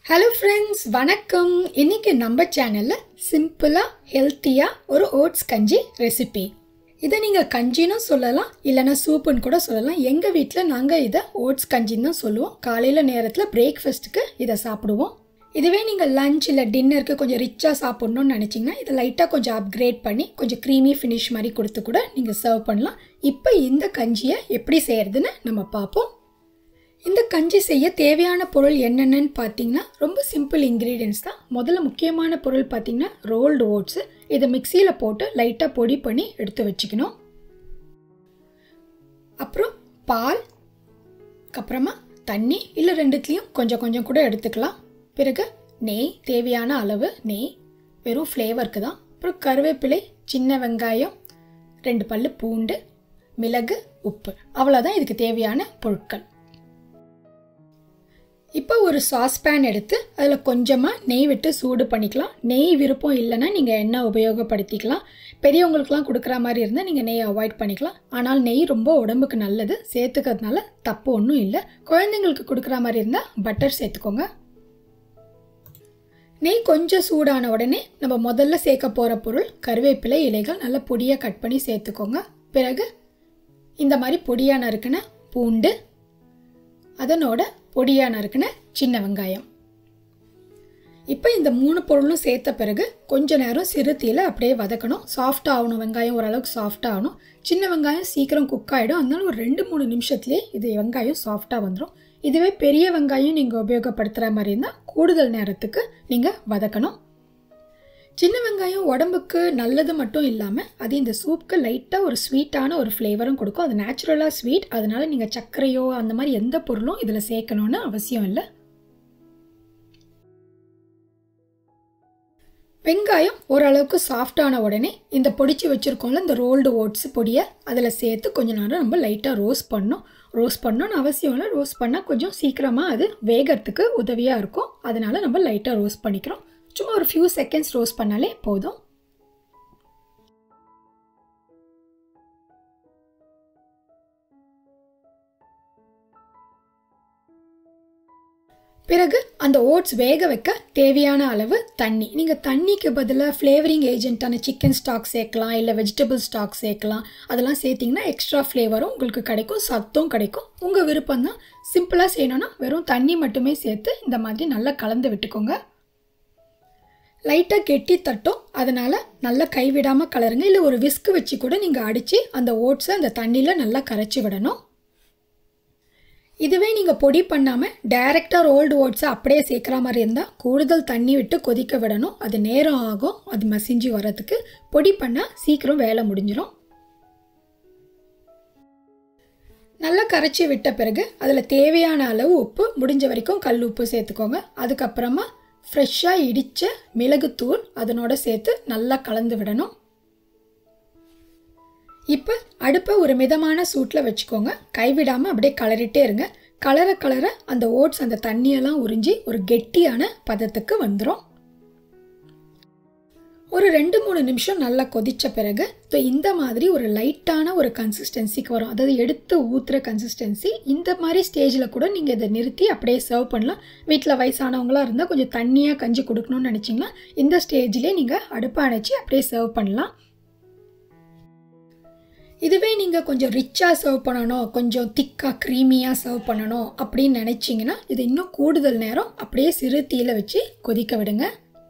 hello friends வணக்கம் இன்னைக்கு நம்ம சேனலில் சிம்பிளாக ஹெல்த்தியாக ஒரு ஓட்ஸ் கஞ்சி ரெசிபி இதை நீங்கள் கஞ்சின்னு சொல்லலாம் இல்லைன்னா சூப்புன்னு கூட சொல்லலாம் எங்கள் வீட்டில் நாங்கள் இதை ஓட்ஸ் கஞ்சின்னு தான் சொல்லுவோம் காலையில் நேரத்தில் பிரேக்ஃபாஸ்ட்டுக்கு இதை சாப்பிடுவோம் இதுவே நீங்கள் லஞ்ச் இல்லை டின்னருக்கு கொஞ்சம் ரிச்சாக சாப்பிட்ணுன்னு நினச்சிங்கன்னா இதை லைட்டாக கொஞ்சம் அப்கிரேட் பண்ணி கொஞ்சம் க்ரீமி ஃபினிஷ் மாதிரி கொடுத்து கூட நீங்கள் சர்வ் பண்ணலாம் இப்போ இந்த கஞ்சியை எப்படி செய்கிறதுன்னு நம்ம பார்ப்போம் இந்த கஞ்சி செய்ய தேவையான பொருள் என்னென்னு பார்த்தீங்கன்னா ரொம்ப சிம்பிள் இன்க்ரீடியன்ஸ் தான் முதல்ல முக்கியமான பொருள் பார்த்தீங்கன்னா ரோல்டு ஓட்ஸு இதை மிக்சியில் போட்டு லைட்டாக பொடி பண்ணி எடுத்து வச்சுக்கணும் அப்புறம் பால் அப்புறமா தண்ணி இல்லை ரெண்டுத்துலேயும் கொஞ்சம் கொஞ்சம் கூட எடுத்துக்கலாம் பிறகு நெய் தேவையான அளவு நெய் வெறும் ஃப்ளேவருக்கு தான் அப்புறம் கருவேப்பிலை சின்ன வெங்காயம் ரெண்டு பல்லு பூண்டு மிளகு உப்பு அவ்வளோதான் இதுக்கு தேவையான பொருட்கள் இப்போ ஒரு சாஸ்பேன் எடுத்து அதில் கொஞ்சமாக நெய் விட்டு சூடு பண்ணிக்கலாம் நெய் விருப்பம் இல்லைன்னா நீங்கள் எண்ணெய் உபயோகப்படுத்திக்கலாம் பெரியவங்களுக்குலாம் கொடுக்குற மாதிரி இருந்தால் நீங்கள் நெய் அவாய்ட் பண்ணிக்கலாம் ஆனால் நெய் ரொம்ப உடம்புக்கு நல்லது சேர்த்துக்கிறதுனால தப்பு ஒன்றும் இல்லை குழந்தைங்களுக்கு கொடுக்குற மாதிரி இருந்தால் பட்டர் சேர்த்துக்கோங்க நெய் கொஞ்சம் சூடான உடனே நம்ம முதல்ல சேர்க்க போகிற பொருள் கருவேப்பிலை இலைகள் நல்லா பொடியாக கட் பண்ணி சேர்த்துக்கோங்க பிறகு இந்த மாதிரி பொடியாக நறுக்கின பூண்டு அதனோட பொடியாக நறுக்கின சின்ன வெங்காயம் இப்போ இந்த மூணு பொருளும் சேர்த்த பிறகு கொஞ்ச நேரம் சிறு தீயில் அப்படியே வதக்கணும் சாஃப்ட் ஆகணும் வெங்காயம் ஓரளவுக்கு சாஃப்ட் ஆகணும் சின்ன வெங்காயம் சீக்கிரம் குக் ஆகிடும் அதனால ஒரு ரெண்டு மூணு நிமிஷத்துலேயே இது வெங்காயம் சாஃப்டாக வந்துடும் இதுவே பெரிய வெங்காயம் நீங்கள் உபயோகப்படுத்துகிற மாதிரி இருந்தால் கூடுதல் நேரத்துக்கு நீங்கள் வதக்கணும் சின்ன வெங்காயம் உடம்புக்கு நல்லது மட்டும் இல்லாமல் அது இந்த சூப்புக்கு லைட்டாக ஒரு ஸ்வீட்டான ஒரு ஃப்ளேவரும் கொடுக்கும் அது நேச்சுரலாக ஸ்வீட் அதனால நீங்கள் சர்க்கரையோ அந்த மாதிரி எந்த பொருளும் இதில் சேர்க்கணும்னு அவசியம் இல்லை வெங்காயம் ஓரளவுக்கு சாஃப்டான உடனே இந்த பொடிச்சு வச்சுருக்கோம்ல இந்த ரோல்டு ஓட்ஸ் பொடியை அதில் சேர்த்து கொஞ்ச நேரம் நம்ம லைட்டாக ரோஸ்ட் பண்ணோம் ரோஸ்ட் பண்ணணும்னு அவசியம் இல்லை ரோஸ்ட் பண்ணால் கொஞ்சம் சீக்கிரமாக அது வேகிறதுக்கு உதவியாக இருக்கும் அதனால் நம்ம லைட்டாக ரோஸ்ட் பண்ணிக்கிறோம் சும்மா ஒரு ஃபியூ செகண்ட்ஸ் ரோஸ்ட் பண்ணாலே போதும் பிறகு அந்த ஓட்ஸ் வேக வைக்க தேவையான அளவு தண்ணி நீங்கள் தண்ணிக்கு பதிலாக ஃப்ளேவரிங் ஏஜென்ட்டான சிக்கன் ஸ்டாக் சேர்க்கலாம் இல்லை வெஜிடபிள் ஸ்டாக் சேர்க்கலாம் அதெல்லாம் சேர்த்திங்கன்னா எக்ஸ்ட்ரா ஃப்ளேவரும் உங்களுக்கு கிடைக்கும் சத்தும் கிடைக்கும் உங்கள் விருப்பம் தான் சிம்பிளாக செய்யணும்னா வெறும் தண்ணி மட்டுமே சேர்த்து இந்த மாதிரி நல்லா கலந்து விட்டுக்கோங்க லைட்டாக கெட்டி தட்டும் அதனால் நல்லா கைவிடாமல் கலருங்க இல்லை ஒரு விஸ்கு வச்சு கூட நீங்கள் அடித்து அந்த ஓட்ஸை அந்த தண்ணியில் நல்லா கரைச்சி விடணும் இதுவே நீங்கள் பொடி பண்ணாமல் டைரெக்டாக ரோல்டு ஓட்ஸை அப்படியே சேர்க்குற மாதிரி இருந்தால் கூடுதல் தண்ணி விட்டு கொதிக்க விடணும் அது நேரம் ஆகும் அது மசிஞ்சு வரதுக்கு பொடி பண்ணால் சீக்கிரம் வேலை முடிஞ்சிடும் நல்லா கரைச்சி விட்ட பிறகு அதில் தேவையான அளவு உப்பு முடிஞ்ச வரைக்கும் கல் உப்பு சேர்த்துக்கோங்க அதுக்கப்புறமா ஃப்ரெஷ்ஷாக இடித்த மிளகுத்தூள் அதனோட சேர்த்து நல்லா கலந்து விடணும் இப்போ அடுப்பை ஒரு மிதமான சூட்டில் வச்சுக்கோங்க கைவிடாமல் அப்படியே கலரிட்டே இருங்க கலர கலர அந்த ஓட்ஸ் அந்த தண்ணியெல்லாம் உறிஞ்சி ஒரு கெட்டியான பதத்துக்கு வந்துடும் ஒரு ரெண்டு மூணு நிமிஷம் நல்லா கொதித்த பிறகு இந்த மாதிரி ஒரு லைட்டான ஒரு கன்சிஸ்டன்சிக்கு வரும் அதாவது எடுத்து ஊற்றுற கன்சிஸ்டன்சி இந்த மாதிரி ஸ்டேஜில் கூட நீங்கள் இதை நிறுத்தி அப்படியே சர்வ் பண்ணலாம் வீட்டில் வயசானவங்களாக இருந்தால் கொஞ்சம் தண்ணியாக கஞ்சி கொடுக்கணும்னு நினச்சிங்கன்னா இந்த ஸ்டேஜ்லேயே நீங்கள் அடுப்பை அணைச்சி அப்படியே சர்வ் பண்ணலாம் இதுவே நீங்கள் கொஞ்சம் ரிச்சாக சர்வ் பண்ணணும் கொஞ்சம் திக்காக க்ரீமியாக சர்வ் பண்ணணும் அப்படின்னு நினச்சிங்கன்னா இது இன்னும் கூடுதல் நேரம் அப்படியே சிறு தீயில் வச்சு கொதிக்க விடுங்க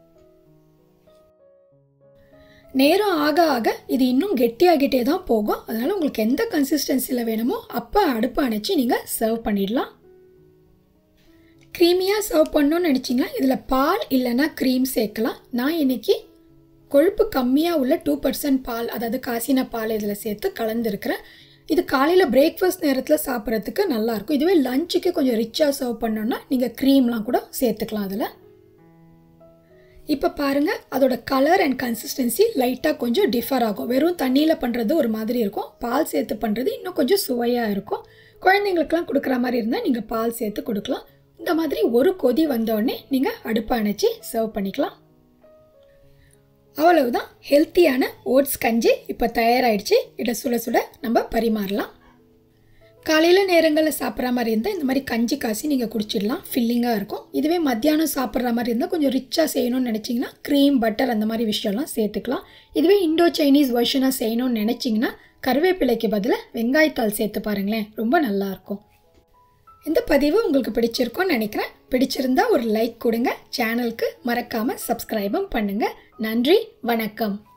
நேரம் ஆக ஆக இது இன்னும் கெட்டியாகிட்டே தான் போகும் அதனால் உங்களுக்கு எந்த கன்சிஸ்டன்சியில் வேணுமோ அப்போ அடுப்பு அணைச்சி நீங்கள் சர்வ் பண்ணிடலாம் க்ரீமியாக சர்வ் பண்ணணும்னு நினச்சிங்கன்னா இதில் பால் இல்லைன்னா க்ரீம் சேர்க்கலாம் நான் இன்றைக்கி கொழுப்பு கம்மியாக உள்ள டூ பர்சன்ட் பால் அதாவது காசின பால் இதில் சேர்த்து கலந்துருக்கிறேன் இது காலையில் பிரேக்ஃபாஸ்ட் நேரத்தில் சாப்பிட்றதுக்கு நல்லாயிருக்கும் இதுவே லஞ்சுக்கு கொஞ்சம் ரிச்சாக சர்வ் பண்ணோன்னா நீங்கள் க்ரீம்லாம் கூட சேர்த்துக்கலாம் அதில் இப்போ பாருங்கள் அதோட கலர் அண்ட் கன்சிஸ்டன்சி லைட்டாக கொஞ்சம் டிஃபர் ஆகும் வெறும் தண்ணியில் பண்ணுறது ஒரு மாதிரி இருக்கும் பால் சேர்த்து பண்ணுறது இன்னும் கொஞ்சம் சுவையாக இருக்கும் குழந்தைங்களுக்குலாம் கொடுக்குற மாதிரி இருந்தால் நீங்கள் பால் சேர்த்து கொடுக்கலாம் இந்த மாதிரி ஒரு கொதி வந்தோடனே நீங்கள் அடுப்பை அணைச்சி சர்வ் பண்ணிக்கலாம் அவ்வளவுதான் ஹெல்த்தியான ஓட்ஸ் கஞ்சி இப்போ தயாராகிடுச்சு இதை சுட சுட நம்ம பரிமாறலாம் காலையில் நேரங்களில் சாப்பிட்ற மாதிரி இருந்தால் இந்த மாதிரி கஞ்சி காசி நீங்கள் குடிச்சிடலாம் ஃபில்லிங்காக இருக்கும் இதுவே மத்தியானம் சாப்பிட்ற மாதிரி இருந்தால் கொஞ்சம் ரிச்சாக செய்யணும்னு நினச்சிங்கன்னா க்ரீம் பட்டர் அந்த மாதிரி விஷயம்லாம் சேர்த்துக்கலாம் இதுவே இண்டோ சைனீஸ் வெர்ஷனாக செய்யணும்னு நினச்சிங்கன்னா கருவேப்பிலைக்கு பதிலாக வெங்காயத்தாள் சேர்த்து பாருங்களேன் ரொம்ப நல்லாயிருக்கும் இந்த பதிவு உங்களுக்கு பிடிச்சிருக்கும்னு நினைக்கிறேன் பிடிச்சிருந்தா ஒரு லைக் கொடுங்க சேனலுக்கு மறக்காமல் சப்ஸ்கிரைபும் பண்ணுங்கள் நன்றி வணக்கம்